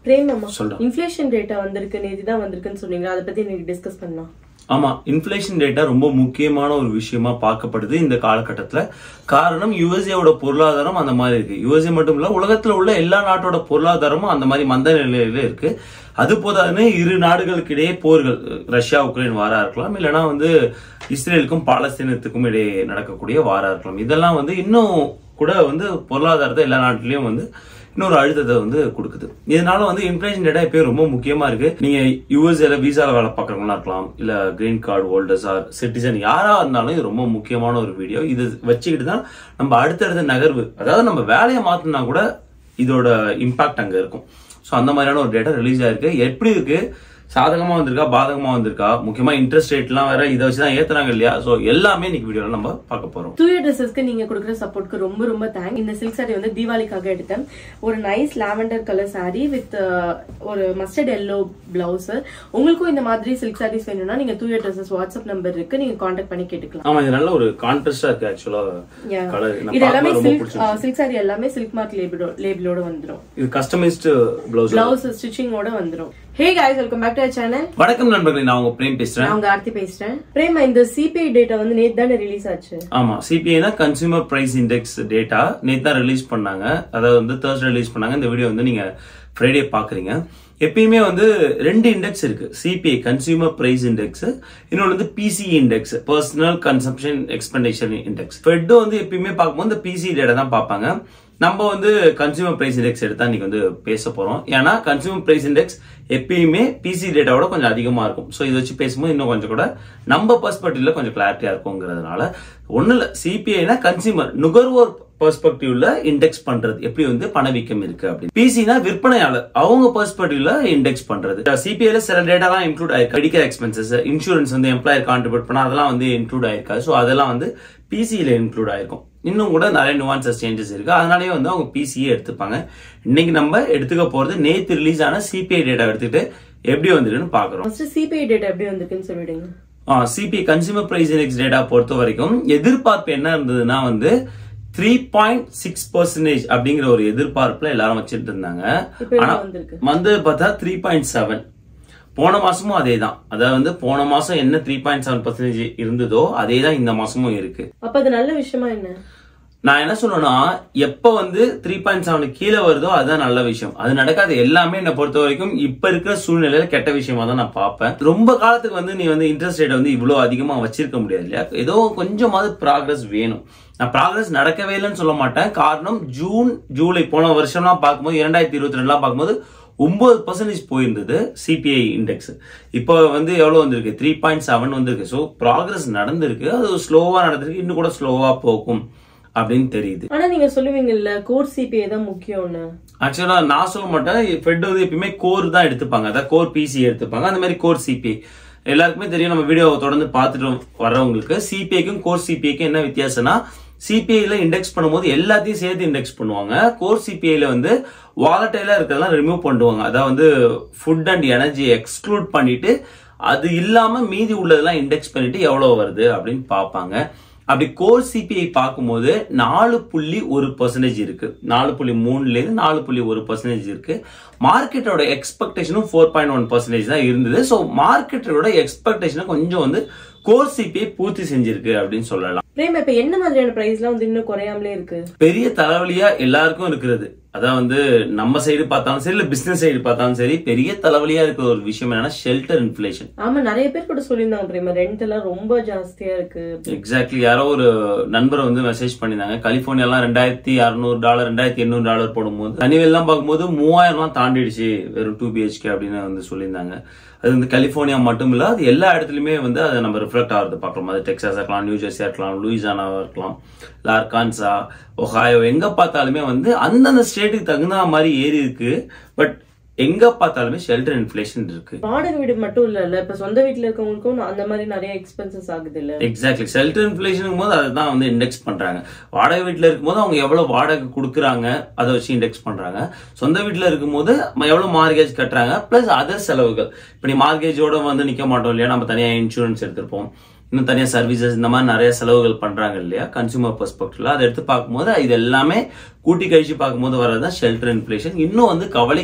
Frame அம்மா சொல்றேன். Inflation data வந்திருக்கு நேத்து தான் வந்திருக்குன்னு சொன்னீங்க அதை பத்தி நீங்க டிஸ்கஸ் பண்ணலாம் ஆமா இன்ஃபிளேஷன் டேட்டா ரொம்ப முக்கியமான ஒரு விஷயமா பார்க்கப்படுது இந்த காலகட்டத்துல காரணம் யுஎஸ்ஏவோட பொருளாதாரம் அந்த மாதிரி இருக்கு யுஎஸ்ஏ மட்டும் இல்ல உலகத்துல உள்ள எல்லா நாட்டோட பொருளாதாரமும் அந்த மாதிரி மந்த நிலையில இருக்கு அது போதாதுன்னு இரு நாடுகளுக்கு இடையே போர்கள் ரஷ்யா உக்ரைன் வாரா இருக்கலாம் இல்லைன்னா வந்து இஸ்ரேலுக்கும் பாலஸ்தீனத்துக்கும் இடையே நடக்கக்கூடிய வாரா இருக்கலாம் இதெல்லாம் வந்து இன்னும் கூட வந்து பொருளாதாரத்தை எல்லா நாட்டிலயும் வந்து இன்னொரு அழுத்தத்தை வந்து கொடுக்குது இதனால வந்து இன்ஃபிளேஷன் டேட்டா இப்போ ரொம்ப முக்கியமா இருக்கு நீங்க யூஎஸ்ஏல விசால வேலை பார்க்கறவங்களா இருக்கலாம் இல்ல green card holders or citizen யாரா இருந்தாலும் இது ரொம்ப முக்கியமான ஒரு வீடியோ இது வச்சுக்கிட்டு தான் நம்ம அடுத்தடுத்த நகர்வு அதாவது நம்ம வேலையை மாத்தினா கூட இதோட இம்பாக்ட் அங்க இருக்கும் ஸோ அந்த மாதிரியான ஒரு டேட்டா ரிலீஸ் ஆயிருக்கு எப்படி இருக்கு சாதகமா வந்திருக்கா பாதகமா வந்திருக்கா முக்கியமா இன்ட்ரெஸ்ட் ரேட்லாம் வேற இதை வச்சு தான் ஏத்துறாங்க இல்லையா ஸோ எல்லாமே இன்னைக்கு வீடியோல நம்ம பார்க்க போறோம் தூய ட்ரெஸ்ஸஸ்க்கு நீங்க கொடுக்குற சப்போர்ட்க்கு ரொம்ப ரொம்ப தேங்க் இந்த சில்க் சாரி வந்து தீபாவளிக்காக எடுத்தேன் ஒரு nice lavender colour sari with ஒரு மஸ்டர்ட் எல்லோ பிளவுஸ் உங்களுக்கும் இந்த மாதிரி சில்க் சாரீஸ் வேணும்னா நீங்க தூய ட்ரெஸ்ஸஸ் வாட்ஸ்அப் நம்பர் இருக்கு நீங்க காண்டாக்ட் பண்ணி கேட்டுக்கலாம் ஆமா இது நல்ல ஒரு கான்ட்ராஸ்டா இருக்கு ஆக்சுவலா Yeah. கலர் இது எல்லாமே ரொம்ப சில்க் பிடிச்சிருக்கு சில்க் சாரி எல்லாமே சில்க் மார்க் லேபிளோட லேபிளோட வந்துரும் இது கஸ்டமைஸ்டு பிளவுஸ் பிளவுஸ் ஸ்டிச்சிங்கோட வந்துரும் hey guys welcome back to channel வணக்கம் நண்பர்களே நான் உங்க பிரேம் பேசுறேன் நான் உங்க ஆர்த்தி பேசுறேன் பிரேமா இந்த சிபிஐ டேட்டா வந்து நேத்து தானே ரிலீஸ் ஆச்சு ஆமா சிபிஐனா கன்சூமர் பிரைஸ் இண்டெக்ஸ் டேட்டா நேத்து தான் ரிலீஸ் பண்ணாங்க அதாவது வந்து தேர்ஸ்டே ரிலீஸ் பண்ணாங்க இந்த வீடியோ வந்து நீங்க ஃப்ரைடே பாக்குறீங்க எப்பயுமே வந்து ரெண்டு இண்டெக்ஸ் இருக்கு சிபிஐ கன்சூமர் பிரைஸ் இண்டெக்ஸ் இன்னொன்று வந்து PC index personal consumption expenditure index Fed வந்து எப்பயுமே பார்க்கும்போது இந்த பிசி டேட்டா தான் பார்ப்பாங்க நம்ம வந்து கன்சூமர் பிரைஸ் இண்டெக்ஸ் எடுத்தா இன்னைக்கு வந்து பேச போறோம் ஏன்னா கன்சூமர் பிரைஸ் இண்டெக்ஸ் எப்பயுமே பிசி டேட்டாவோட கொஞ்சம் அதிகமா இருக்கும் ஸோ இதை வச்சு பேசும்போது இன்னும் கொஞ்சம் கூட நம்ம பர்ஸ்பெக்டிவ்ல கொஞ்சம் கிளாரிட்டியா இருக்குங்கிறதுனால ஒண்ணு இல்ல சிபிஐனா கன்சியூமர் நுகர்வோர் பெர்ஸ்பெக்டிவ்ல இண்டெக்ஸ் பண்றது எப்படி வந்து பணவீக்கம் இருக்கு அப்படி பிசினா விற்பனையாளர் அவங்க பெர்ஸ்பெக்டிவ்ல இண்டெக்ஸ் பண்றது சிபிஐல சில டேட்டாலாம் இன்க்ளூட் ஆயிருக்கு மெடிக்கல் எக்ஸ்பென்சஸ் இன்சூரன்ஸ் வந்து எம்ப்ளாயர் கான்ட்ரிபியூட் பண்ணா அதெல்லாம் வந்து இன்க்ளூட் ஆயிருக்காது ஸோ அதெல்லாம் வந்து பிசியில இன்க்ளூட் ஆயிருக்கும் இன்னும் கூட நிறைய நுவான்சஸ் சேஞ்சஸ் இருக்கு அதனாலேயே வந்து அவங்க பிசியே எடுத்துப்பாங்க இன்னைக்கு நம்ம எடுத்துக்க போறது நேத்து ரிலீஸ் ஆன சிபிஐ டேட்டா எடுத்துட்டு எப்படி வந்திருக்குன்னு பாக்குறோம் ஃபர்ஸ்ட் சிபிஐ டேட்டா எப்படி வந்திருக்குன்னு சொல்லிடுங்க CP consumer price index data பொறுத்த வரைக்கும் எதிர்பார்ப்பு என்ன இருந்ததுன்னா வந்து த்ரீ பாயிண்ட் சிக்ஸ் பர்சன்டேஜ் அப்படிங்கிற ஒரு எதிர்பார்ப்புல எல்லாரும் வச்சிட்டு இருந்தாங்க இப்ப என்ன ஆனா வந்திருக்கு? வந்து பார்த்தா த்ரீ பாயிண்ட் செவன் போன மாசமும் அதே தான் அதாவது வந்து போன மாசம் என்ன த்ரீ பாயிண்ட் செவன் பர்சன்டேஜ் இருந்ததோ அதே தான் இந்த மாசமும் இருக்கு அப்ப அது நல்ல விஷயமா என்ன நான் என்ன சொல்றேன்னா எப்ப வந்து த்ரீ பாயிண்ட் செவன் கீழே வருதோ அதுதான் நல்ல விஷயம் அது நடக்காது எல்லாமே என்னை பொறுத்த வரைக்கும் இப்ப இருக்கிற சூழ்நிலையில கெட்ட விஷயமா தான் நான் பார்ப்பேன் ரொம்ப காலத்துக்கு வந்து நீ வந்து இன்ட்ரெஸ்ட் ரேட் வந்து இவ்வளவு அதிகமா வச்சிருக்க முடியாது இல்லையா ஏதோ கொஞ்சமாவது ப்ராக்ரஸ் வேணும் நான் ப்ராக்ரஸ் நடக்கவே இல்லைன்னு சொல்ல மாட்டேன் காரணம் ஜூன் ஜூலை போன வருஷம்லாம் பார்க்கும்போது இரண்டாயிரத்தி இருபத்தி ரெண்டுலாம் பார்க்கும்போது ஒன்பது பர்சன்டேஜ் போயிருந்தது சிபிஐ இண்டெக்ஸ் இப்போ வந்து எவ்வளவு வந்திருக்கு த்ரீ பாயிண்ட் செவன் வந்திருக்கு ஸோ ப்ராக்ரஸ் நடந்திருக்கு அது ஸ்லோவா நடந்திருக்கு இன்னும் கூட ஸ்லோவா போகும் அப்படின்னு தெரியுது ஆனா நீங்க சொல்லுவீங்கல்ல கோர் சிபிஐ தான் முக்கியம்னு ஆக்சுவலா நான் சொல்ல மாட்டேன் ஃபெட் வந்து எப்பயுமே கோர் தான் எடுத்துப்பாங்க அதாவது கோர் பிசி எடுத்துப்பாங்க அந்த மாதிரி கோர் சிபிஐ எல்லாருக்குமே தெரியும் நம்ம வீடியோ தொடர்ந்து பார்த்துட்டு வர்றவங்களுக்கு சிபிஐக்கும் கோர் சிபிஐக்கும் என்ன வித்தியாசம்னா சிபிஐல இண்டெக்ஸ் பண்ணும்போது எல்லாத்தையும் சேர்த்து இண்டெக்ஸ் பண்ணுவாங்க கோர் சிபிஐல வந்து வாலட்டைலா இருக்கிறதெல்லாம் ரிமூவ் பண்ணுவாங்க அதாவது வந்து ஃபுட் அண்ட் எனர்ஜி எக்ஸ்க்ளூட் பண்ணிட்டு அது இல்லாம மீதி உள்ளதெல்லாம் இண்டெக்ஸ் பண்ணிட்டு எவ்வளவு வருது அப்படின்னு பார்ப்பாங்க அப்படி கோர் சிபிஐ பார்க்கும்போது நாலு புள்ளி ஒரு பர்சன்டேஜ் இருக்கு நாலு புள்ளி மூணுல இருந்து நாலு புள்ளி ஒரு பர்சன்டேஜ் இருக்கு மார்க்கெட்டோட எக்ஸ்பெக்டேஷனும் ஃபோர் பாயிண்ட் ஒன் பர்சன்டேஜ் தான் இருந்தது ஸோ மார்க்கெட்டோட எக்ஸ்பெக்டேஷனை கொஞ்சம் வந்து கோர் சிபிஐ பூர்த்தி செஞ்சிருக்கு அப்படின்னு சொல்லலாம் பிரேம் இப்ப என்ன மாதிரியான பிரைஸ்லாம் வந்து இன்னும் குறையாமலே இருக்கு பெரிய தலைவலியா எல்லாருக்கும் இருக்கிறது அதான் வந்து நம்ம சைடு பார்த்தாலும் சரி இல்ல பிசினஸ் சைடு பார்த்தாலும் சரி பெரிய தலைவலியா இருக்கிற ஒரு விஷயம் என்னன்னா ஷெல்டர் இன்ஃபிளேஷன் ஆமா நிறைய பேர் கூட சொல்லியிருந்தாங்க பிரேமா ரெண்ட் எல்லாம் ரொம்ப ஜாஸ்தியா இருக்கு எக்ஸாக்ட்லி யாரோ ஒரு நண்பர் வந்து மெசேஜ் பண்ணிருந்தாங்க கலிபோர்னியாலாம் ரெண்டாயிரத்தி அறுநூறு டாலர் ரெண்டாயிரத்தி எண்ணூறு டாலர் போடும்போது தனிவெல்லாம் பார்க்கும்போது மூவாயிரம்லாம் தாண்டிடுச்சு வெறும் டூ பிஹெச்கே அப்படின்னு வந்து சொல்லியிருந்தாங்க அது வந்து கலிபோர்னியா மட்டும் இல்ல அது எல்லா இடத்துலயுமே வந்து அதை நம்ம ரிஃப்ளெக்ட் ஆகிறது பார்க்கலாம் அது டெக்ஸாஸா இருக்கலாம் நியூ ஜெர்சியா இருக்கலாம் லூயிசானாவா இருக்கலாம் இல்ல அர்கான்சா ஒஹாயோ எங்க பார்த்தாலுமே வந்து அந்தந்த ஸ்டேட்டுக்கு தகுந்த மாதிரி ஏறி இருக்கு பட் எங்க பார்த்தாலுமே ஷெல்டர் இன்ஃபிளேஷன் இருக்கு வாடகை வீடு மட்டும் இல்ல இப்ப சொந்த வீட்டுல இருக்கவங்களுக்கும் அந்த மாதிரி நிறைய எக்ஸ்பென்சஸ் ஆகுது இல்ல எக்ஸாக்ட்லி ஷெல்டர் இன்ஃபிளேஷன் போது அதை தான் வந்து இண்டெக்ஸ் பண்றாங்க வாடகை வீட்டில் இருக்கும்போது அவங்க எவ்வளவு வாடகை கொடுக்குறாங்க அதை வச்சு இண்டெக்ஸ் பண்றாங்க சொந்த வீட்டில் இருக்கும்போது ம- எவ்வளவு மார்கேஜ் கட்டுறாங்க பிளஸ் அதர் செலவுகள் இப்போ நீ மார்கேஜோட வந்து நிக்க மாட்டோம் இல்லையா நம்ம தனியா இன்சூரன்ஸ் எடுத்திருப்போம் இன்னும் தனியா சர்வீசஸ் இந்த மாதிரி நிறைய செலவுகள் பண்றாங்க இல்லையா கன்சூமர் பெர்ஸ்பெக்டிவ்ல அதை எடுத்து பார்க்கும்போது இது எல்லாமே கூட்டி கழிச்சு பார்க்கும்போது வரதுதான் ஷெல்டர் இன்ஃபிளேஷன் இன்னும் வந்து கவலை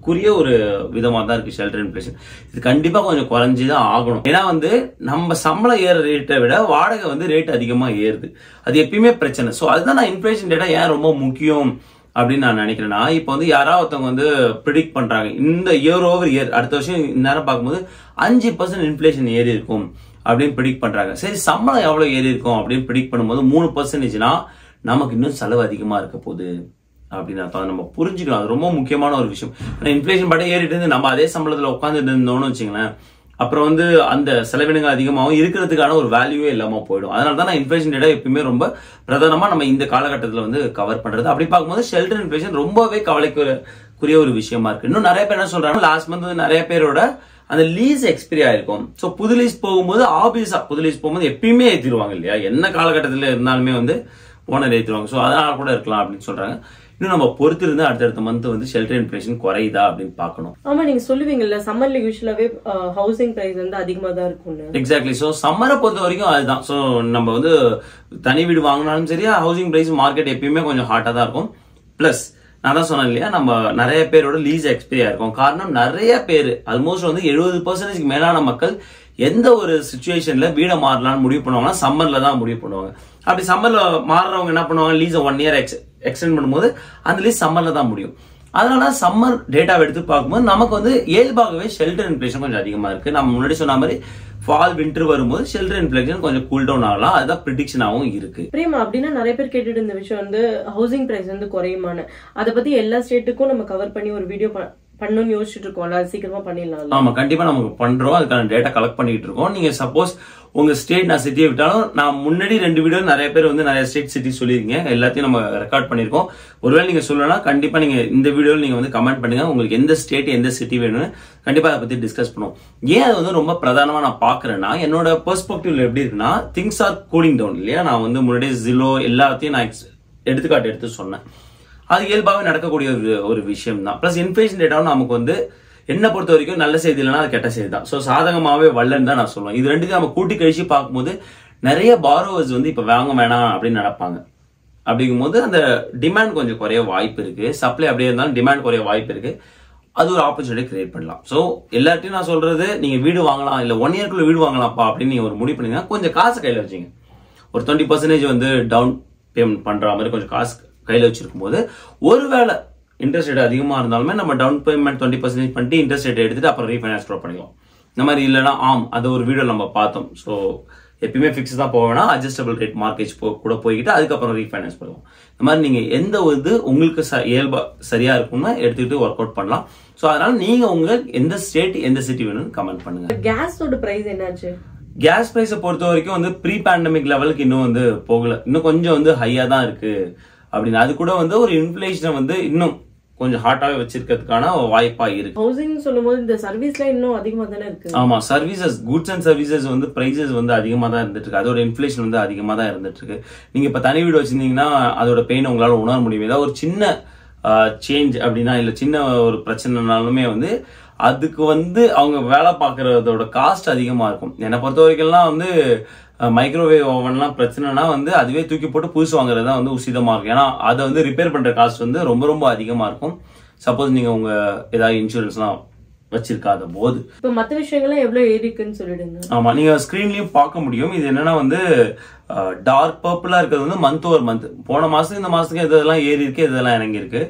வரவேற்கக்கூடிய ஒரு விதமா தான் இருக்கு ஷெல்டர் இன்ஃபிளேஷன் இது கண்டிப்பா கொஞ்சம் குறைஞ்சி தான் ஆகணும் ஏன்னா வந்து நம்ம சம்பளம் ஏற ரேட்டை விட வாடகை வந்து ரேட் அதிகமா ஏறுது அது எப்பயுமே பிரச்சனை ஸோ அதுதான் நான் இன்ஃபிளேஷன் டேட்டா ஏன் ரொம்ப முக்கியம் அப்படின்னு நான் நினைக்கிறேன்னா இப்போ வந்து யாராவது ஒருத்தவங்க வந்து ப்ரிடிக்ட் பண்றாங்க இந்த இயர் ஓவர் இயர் அடுத்த வருஷம் நேரம் பார்க்கும்போது அஞ்சு பர்சன்ட் இன்ஃபிளேஷன் ஏறி இருக்கும் அப்படின்னு ப்ரிடிக்ட் பண்றாங்க சரி சம்பளம் எவ்வளவு ஏறி இருக்கும் அப்படின்னு ப்ரிடிக்ட் பண்ணும்போது மூணு பர்சன்டேஜ்னா நமக்கு இன்னும் செலவு அதிகமா இருக்க போகுது அப்படின்னு அர்த்தம் அதை நம்ம புரிஞ்சுக்கணும் அது ரொம்ப முக்கியமான ஒரு விஷயம் இன்ஃபிளேஷன் பாட்டே ஏறிட்டு இருந்து நம்ம அதே சம்பளத்துல உட்காந்துட்டு இருந்தோம்னு வச்சுங்களேன் அப்புறம் வந்து அந்த செலவினங்கள் அதிகமாகவும் இருக்கிறதுக்கான ஒரு வேல்யூவே இல்லாம போயிடும் அதனால தான் நான் இன்ஃபிளேஷன் டேட்டா எப்பயுமே ரொம்ப பிரதானமா நம்ம இந்த காலகட்டத்தில் வந்து கவர் பண்றது அப்படி பார்க்கும்போது ஷெல்டர் இன்ஃபிளேஷன் ரொம்பவே கவலைக்குரிய ஒரு விஷயமா இருக்கு இன்னும் நிறைய பேர் என்ன சொல்றாங்க லாஸ்ட் மந்த் வந்து நிறைய பேரோட அந்த லீஸ் எக்ஸ்பிரி ஆயிருக்கும் ஸோ புது லீஸ் போகும்போது ஆபீஸா புது லீஸ் போகும்போது எப்பயுமே ஏற்றிடுவாங்க இல்லையா என்ன காலகட்டத்தில் இருந்தாலுமே வந்து ஓனர் ஏற்றிடுவாங்க ஸோ அதனால கூட இருக்கலாம் அப்படின்னு சொல்றாங்க இன்னும் நம்ம பொறுத்து இருந்து அடுத்தடுத்த மந்த் வந்து ஷெல்டர் இன்ஃபிளேஷன் குறையுதா அப்படின்னு பார்க்கணும் ஆமா நீங்க சொல்லுவீங்கல்ல சம்மர்ல யூஸ்வலாவே ஹவுசிங் பிரைஸ் வந்து அதிகமா தான் இருக்கும்னு எக்ஸாக்ட்லி ஸோ சம்மரை பொறுத்த வரைக்கும் அதுதான் ஸோ நம்ம வந்து தனி வீடு வாங்கினாலும் சரி ஹவுசிங் பிரைஸ் மார்க்கெட் எப்பயுமே கொஞ்சம் ஹாட்டாக தான் இருக்கும் ப்ளஸ் நான் தான் சொன்னேன் இல்லையா நம்ம நிறைய பேரோட லீஸ் எக்ஸ்பீரியா இருக்கும் காரணம் நிறைய பேர் ஆல்மோஸ்ட் வந்து எழுபது பர்சன்டேஜ்க்கு மேலான மக்கள் எந்த ஒரு சுச்சுவேஷன்ல வீடை மாறலாம்னு முடிவு பண்ணுவாங்கன்னா சம்மர்ல தான் முடிவு பண்ணுவாங்க அப்படி சம்மர்ல மாறுறவங்க என்ன பண்ணுவாங்க லீஸை ஒன் இயர் எக்ஸ் எக்ஸ்டெண்ட் பண்ணும்போது அந்த லீஸ் சம்மர்ல தான் முடியும் அதனால சம்மர் டேட்டாவை எடுத்து பார்க்கும்போது நமக்கு வந்து இயல்பாகவே ஷெல்டர் இன்ஃபிளேஷன் கொஞ்சம் அதிகமா இருக்கு நம்ம முன்னாடி சொன்ன மாதிரி ஃபால் வின்டர் வரும்போது ஷெல்டர் இன்ஃபிளேஷன் கொஞ்சம் கூல் டவுன் ஆகலாம் அதுதான் ப்ரிடிக்ஷனாகவும் இருக்கு பிரேமா அப்படின்னா நிறைய பேர் கேட்டுட்டு இருந்த விஷயம் வந்து ஹவுசிங் பிரைஸ் வந்து குறையுமான அதை பத்தி எல்லா ஸ்டேட்டுக்கும் நம்ம கவர் பண்ணி ஒரு வீடியோ பண்ணணும்னு யோசிச்சுட்டு இருக்கோம்ல அது சீக்கிரமா பண்ணிடலாம் ஆமா கண்டிப்பா நமக்கு பண்றோம் அதுக்கான டேட்டா கலெக்ட் பண்ணிட்டு இருக்கோம் நீங்க சப்போஸ் உங்க ஸ்டேட் நான் சிட்டியை விட்டாலும் நான் முன்னாடி ரெண்டு வீடியோ நிறைய பேர் வந்து நிறைய ஸ்டேட் சிட்டி சொல்லியிருக்கீங்க எல்லாத்தையும் நம்ம ரெக்கார்ட் பண்ணிருக்கோம் ஒருவேளை நீங்க சொல்லலாம் கண்டிப்பா நீங்க இந்த வீடியோவில் நீங்க வந்து கமெண்ட் பண்ணுங்க உங்களுக்கு எந்த ஸ்டேட் எந்த சிட்டி வேணும்னு கண்டிப்பா அதை பத்தி டிஸ்கஸ் பண்ணுவோம் ஏன் அது வந்து ரொம்ப பிரதானமா நான் பாக்குறேன்னா என்னோட பெர்ஸ்பெக்டிவ்ல எப்படி இருக்குன்னா திங்ஸ் ஆர் கூலிங் டவுன் இல்லையா நான் வந்து முன்னாடியே ஜிலோ எல்லாத்தையும் நான் ex- எடுத்துக்காட்டு எடுத்து சொன்னேன் அது இயல்பாகவே நடக்கக்கூடிய ஒரு ஒரு விஷயம் தான் ப்ளஸ் இன்ஃபிளேஷன் டேட்டாவும் நமக்கு வந்து என்ன பொறுத்த வரைக்கும் நல்ல செய்தி இல்லைன்னா அது கெட்ட செய்தி தான் ஸோ சாதகமாகவே வரலன்னு தான் நான் சொல்லுவேன் இது ரெண்டுத்தையும் நம்ம கூட்டி கழிச்சு பார்க்கும்போது நிறைய பாரோவர்ஸ் வந்து இப்போ வாங்க வேணாம் அப்படின்னு நினைப்பாங்க அப்படிங்கும்போது அந்த டிமாண்ட் கொஞ்சம் குறைய வாய்ப்பு இருக்கு சப்ளை அப்படியே இருந்தாலும் டிமாண்ட் குறைய வாய்ப்பு இருக்கு அது ஒரு ஆப்பர்ச்சுனிட்டி கிரியேட் பண்ணலாம் ஸோ எல்லார்ட்டையும் நான் சொல்றது நீங்க வீடு வாங்கலாம் இல்ல ஒன் இயர்க்குள்ள வீடு வாங்கலாம்ப்பா அப்படின்னு நீங்க ஒரு முடிவு பண்ணீங்கன்னா கொஞ்சம் காசு கையில வச்சுங்க ஒரு டுவெண்ட்டி பர்சன்டேஜ் வந்து டவுன் பேமெண்ட் பண்ற மாதிரி கொஞ்சம் காசு கையில வச்சிருக்கும் போது ஒருவேளை இன்ட்ரெஸ்ட் ரேட் அதிகமா இருந்தாலுமே நம்ம டவுன் பேமெண்ட் டுவெண்ட்டி பர்சன்டேஜ் பண்ணிட்டு இன்ட்ரெஸ்ட் ரேட் எடுத்துட்டு அப்புறம் ரீஃபைனான்ஸ் ட்ராப் பண்ணிக்கலாம் இந்த மாதிரி இல்லைன்னா ஆம் அது ஒரு வீடியோ நம்ம பார்த்தோம் ஸோ எப்பயுமே ஃபிக்ஸ் தான் போக வேணாம் அட்ஜஸ்டபிள் ரேட் மார்க்கெட் போ கூட போய்கிட்டு அதுக்கப்புறம் ரீஃபைனான்ஸ் பண்ணுவோம் இந்த மாதிரி நீங்க எந்த ஒரு இது உங்களுக்கு ச- இயல்பா சரியா இருக்கும்னு எடுத்துக்கிட்டு ஒர்க் அவுட் பண்ணலாம் ஸோ அதனால நீங்க உங்க எந்த ஸ்டேட் எந்த சிட்டி வேணும்னு கமெண்ட் பண்ணுங்க கேஸோட பிரைஸ் என்னாச்சு கேஸ் பிரைஸை பொறுத்த வரைக்கும் வந்து ப்ரீ பேண்டமிக் லெவலுக்கு இன்னும் வந்து போகல இன்னும் கொஞ்சம் வந்து ஹையா தான் இருக்கு அப்படின்னு அது கூட வந்து ஒரு இன்ஃபிளேஷனை வந்து இன்னும் கொஞ்சம் ஹாட்டாவே வச்சிருக்கிறதுக்கான வாய்ப்பா இருக்கு ஹவுசிங் சொல்லும்போது இந்த சர்வீஸ்ல இன்னும் அதிகமா தானே இருக்கு ஆமா சர்வீசஸ் குட்ஸ் அண்ட் சர்வீசஸ் வந்து பிரைசஸ் வந்து அதிகமா தான் இருந்துட்டு இருக்கு அதோட இன்ஃபிளேஷன் வந்து அதிகமா தான் இருந்துட்டு இருக்கு நீங்க இப்ப தனி வீடு வச்சிருந்தீங்கன்னா அதோட பெயின் உங்களால உணர முடியும் ஏதாவது ஒரு சின்ன சேஞ்ச் அப்படின்னா இல்ல சின்ன ஒரு பிரச்சனைனாலுமே வந்து அதுக்கு வந்து அவங்க வேலை பார்க்கறதோட காஸ்ட் அதிகமா இருக்கும் என்னை பொறுத்த வரைக்கும்லாம் வந்து மைக்ரோவேவ் ஓவன்லாம் பிரச்சனைனா வந்து அதுவே தூக்கி போட்டு புதுசு வாங்குறது தான் வந்து உசிதமா இருக்கும் ஏன்னா அதை வந்து ரிப்பேர் பண்ற காஸ்ட் வந்து ரொம்ப ரொம்ப அதிகமா இருக்கும் சப்போஸ் நீங்க உங்க ஏதாவது இன்சூரன்ஸ்லாம் வச்சிருக்காத போது இப்ப மத்த விஷயங்கள்லாம் எவ்வளவு ஏறி இருக்குன்னு சொல்லிடுங்க ஆமா நீங்க ஸ்கிரீன்லயும் பார்க்க முடியும் இது என்னன்னா வந்து டார்க் பர்பிளா இருக்கிறது வந்து மந்த் ஓவர் மந்த் போன மாசம் இந்த மாசத்துக்கு இதெல்லாம் ஏறி இருக்கு இதெல்லாம் இறங்கி இருக்கு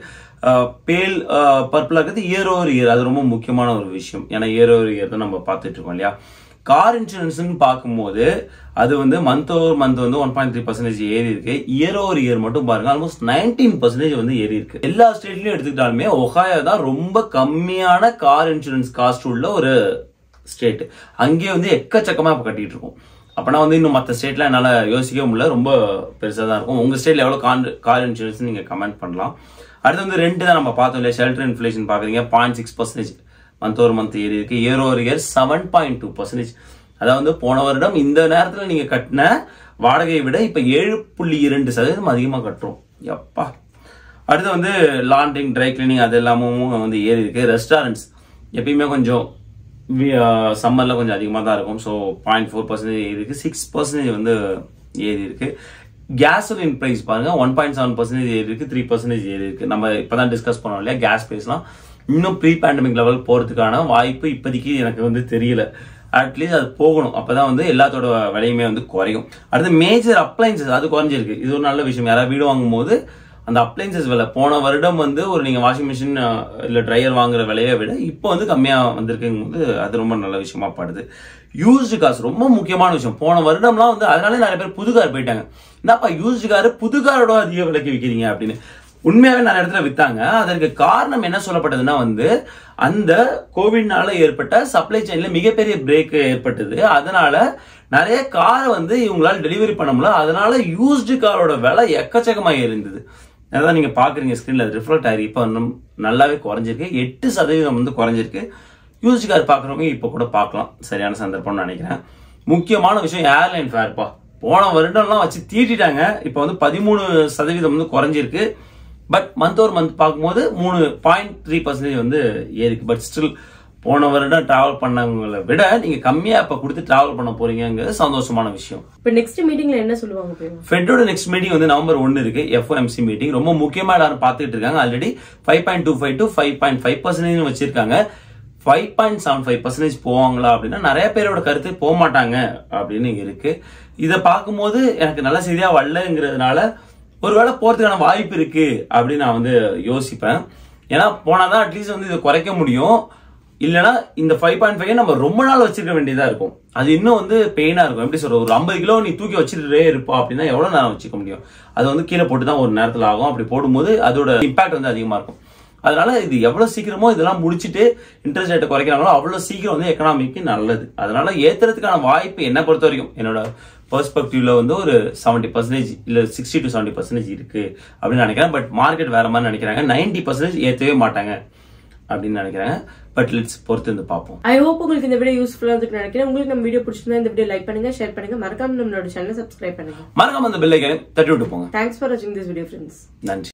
பேல் பர்பிளா இருக்கிறது இயர் ஓவர் இயர் அது ரொம்ப முக்கியமான ஒரு விஷயம் ஏன்னா இயர் ஓவர் இயர் தான் நம்ம பார்த்துட்டு இருக்கோம் இல்லையா கார் இன்சூரன்ஸ்னு பார்க்கும்போது அது வந்து மந்த் ஓவர் மந்த் வந்து ஒன் பாயிண்ட் த்ரீ பர்சன்டேஜ் ஏறி இருக்கு இயர் ஓவர் இயர் மட்டும் பாருங்க ஆல்மோஸ்ட் நைன்டீன் பர்சன்டேஜ் வந்து ஏறி இருக்கு எல்லா ஸ்டேட்லயும் எடுத்துக்கிட்டாலுமே ஒஹாயோ தான் ரொம்ப கம்மியான கார் இன்சூரன்ஸ் காஸ்ட் உள்ள ஒரு ஸ்டேட் அங்கேயே வந்து எக்கச்சக்கமா இப்ப கட்டிட்டு இருக்கோம் அப்பனா வந்து இன்னும் மற்ற ஸ்டேட்ல என்னால யோசிக்கவே முடியல ரொம்ப பெருசா தான் இருக்கும் உங்க ஸ்டேட்ல எவ்வளவு கார் கார் இன்சூரன்ஸ் நீங்க கமெண்ட் பண்ணலாம் அடுத்து வந்து ரெண்டு தான் நம்ம பார்த்தோம் இல்லையா ஷெல்டர் இன்ஃபிளேஷன் பாக்குறீங்க பாயிண்ட் சிக்ஸ் பர்சன்டேஜ் மந்த் ஒரு மந்த் ஏறி இருக்கு year over year seven point two percentage அதாவது போன வருடம் இந்த நேரத்துல நீங்க கட்டின வாடகையை விட இப்ப ஏழு புள்ளி இரண்டு சதவீதம் அதிகமா கட்டுறோம் எப்பா அடுத்து வந்து லாண்ட்ரிங் ட்ரை கிளீனிங் அது எல்லாமும் வந்து ஏறி இருக்கு ரெஸ்டாரண்ட்ஸ் எப்பயுமே கொஞ்சம் சம்மர்ல கொஞ்சம் அதிகமாக தான் இருக்கும் ஸோ பாயிண்ட் ஃபோர் பர்சன்டேஜ் ஏறி இருக்கு சிக்ஸ் பர்சன்டேஜ் வந்து ஏறி இருக்கு கேசோலின் பிரைஸ் பாருங்க ஒன் பாயிண்ட் செவன் பர்சன்டேஜ் ஏறி இருக்கு த்ரீ பர்சன்டேஜ் ஏறி இருக்கு நம்ம இப்பதான் டிஸ்கஸ் பண்ணோம் இல்லையா கேஸ் பிரைஸ்லாம் இன்னும் ப்ரீ பேண்டமிக் லெவல் போறதுக்கான வாய்ப்பு இப்போதைக்கு எனக்கு வந்து தெரியல அட்லீஸ்ட் அது போகணும் அப்பதான் வந்து எல்லாத்தோட விலையுமே வந்து குறையும் அடுத்து மேஜர் அப்ளைன்சஸ் அது குறைஞ்சிருக்கு இது ஒரு நல்ல விஷயம் யாராவது வீடு வாங்கும் போது அந்த அப்ளைன்சஸ் விலை போன வருடம் வந்து ஒரு நீங்க வாஷிங் மிஷின் இல்ல ட்ரையர் வாங்குற விலையை விட இப்போ வந்து கம்மியா வந்திருக்குங்கும் போது அது ரொம்ப நல்ல விஷயமா படுது யூஸ்டு காசு ரொம்ப முக்கியமான விஷயம் போன வருடம்லாம் வந்து அதனாலே நிறைய பேர் புது கார் போயிட்டாங்க என்னப்பா யூஸ்டு கார் புது காரோட அதிக விலைக்கு விற்கிறீங்க அப்படின்னு உண்மையாவே நிறைய இடத்துல வித்தாங்க அதற்கு காரணம் என்ன சொல்லப்பட்டதுன்னா வந்து அந்த கோவிட்னால ஏற்பட்ட சப்ளை செயின்ல மிகப்பெரிய பிரேக் ஏற்பட்டது அதனால நிறைய காரை வந்து இவங்களால டெலிவரி பண்ண முடியல அதனால யூஸ்டு காரோட விலை எக்கச்சக்கமா இருந்தது அதான் நீங்க பாக்குறீங்க ஸ்கிரீன்ல ரிஃப்ளெக்ட் ஆகி இப்போ இன்னும் நல்லாவே குறைஞ்சிருக்கு எட்டு சதவீதம் வந்து குறைஞ்சிருக்கு யூஸ்டு கார் பாக்குறவங்க இப்போ கூட பார்க்கலாம் சரியான சந்தர்ப்பம்னு நினைக்கிறேன் முக்கியமான விஷயம் ஏர்லைன் ஃபேர்ப்பா போன வருடம்லாம் வச்சு தீட்டிட்டாங்க இப்போ வந்து பதிமூணு சதவீதம் வந்து குறைஞ்சிருக்கு பட் மந்த் ஒரு மந்த் பார்க்கும்போது மூணு பாயிண்ட் த்ரீ பர்சன்டேஜ் வந்து ஏறிக்கு பட் ஸ்டில் போன வருடம் டிராவல் பண்ணவங்களை விட நீங்க கம்மியா இப்ப கொடுத்து டிராவல் பண்ண போறீங்கிறது சந்தோஷமான விஷயம் இப்ப நெக்ஸ்ட் மீட்டிங்ல என்ன சொல்லுவாங்க போய் ஃபெட்டோட நெக்ஸ்ட் மீட்டிங் வந்து நவம்பர் ஒன்னு இருக்கு எஃப்ஓஎம்சி மீட்டிங் ரொம்ப முக்கியமா எல்லாரும் பார்த்துட்டு இருக்காங்க already five point two five to five point five percentage வச்சிருக்காங்க five point seven five percentage போவாங்களா அப்படின்னா நிறைய பேரோட கருத்து போக மாட்டாங்க அப்படின்னு இருக்கு இதை பார்க்கும்போது எனக்கு நல்ல செய்தியா வரலங்கிறதுனால ஒருவேளை போறதுக்கான வாய்ப்பு இருக்கு அப்படின்னு நான் வந்து யோசிப்பேன் ஏன்னா போனாதான் அட்லீஸ்ட் வந்து இதை குறைக்க முடியும் இல்லைன்னா இந்த ஃபைவ் பாயிண்ட் ஃபைவ் நம்ம ரொம்ப நாள் வச்சிருக்க வேண்டியதா இருக்கும் அது இன்னும் வந்து பெயினா இருக்கும் எப்படி சொல்ற ஒரு ஐம்பது கிலோ நீ தூக்கி வச்சுட்டே இருப்பா அப்படின்னா எவ்வளவு நேரம் வச்சுக்க முடியும் அது வந்து கீழே போட்டு தான் ஒரு நேரத்தில் ஆகும் அப்படி போடும்போது அதோட இம்பாக்ட் வந்து அதிகமா இருக்கும் அதனால இது எவ்வளவு சீக்கிரமோ இதெல்லாம் முடிச்சுட்டு இன்ட்ரெஸ்ட் ரேட்டை குறைக்கிறாங்களோ அவ்வளவு சீக்கிரம் வந்து எக்கனாமிக்கு நல்லது அதனால ஏத்துறதுக்கான வாய்ப்பு என்ன பொறுத்த வரைக்கும் என்னோட பெர்ஸ்பெக்டிவ்ல வந்து ஒரு செவன்டி பர்சன்டேஜ் இல்ல சிக்ஸ்டி டு செவன்டி பர்சன்டேஜ் இருக்கு அப்படின்னு நினைக்கிறேன் பட் மார்க்கெட் வேற மாதிரி நினைக்கிறாங்க நைன்டி பர்சன்டேஜ் ஏத்தவே மாட்டாங்க அப்படின்னு நினைக்கிறேன் பட் லெட்ஸ் பொறுத்து வந்து பார்ப்போம் ஐ ஹோப் உங்களுக்கு இந்த வீடியோ யூஸ்ஃபுல்லா இருக்கு நினைக்கிறேன் உங்களுக்கு நம்ம வீடியோ பிடிச்சிருந்தா இந்த வீடியோ லைக் பண்ணுங்க ஷேர் பண்ணுங்க மறக்காம நம்மளோட சேனல் சப்ஸ்கிரைப் பண்ணுங்க மறக்காம அந்த பெல்லைக்கனை தட்டி விட்டு போங்க தேங்க்ஸ் ஃபார் வாட்சிங் திஸ் வீடியோ ஃப்ரெண்ட்ஸ் நன்றி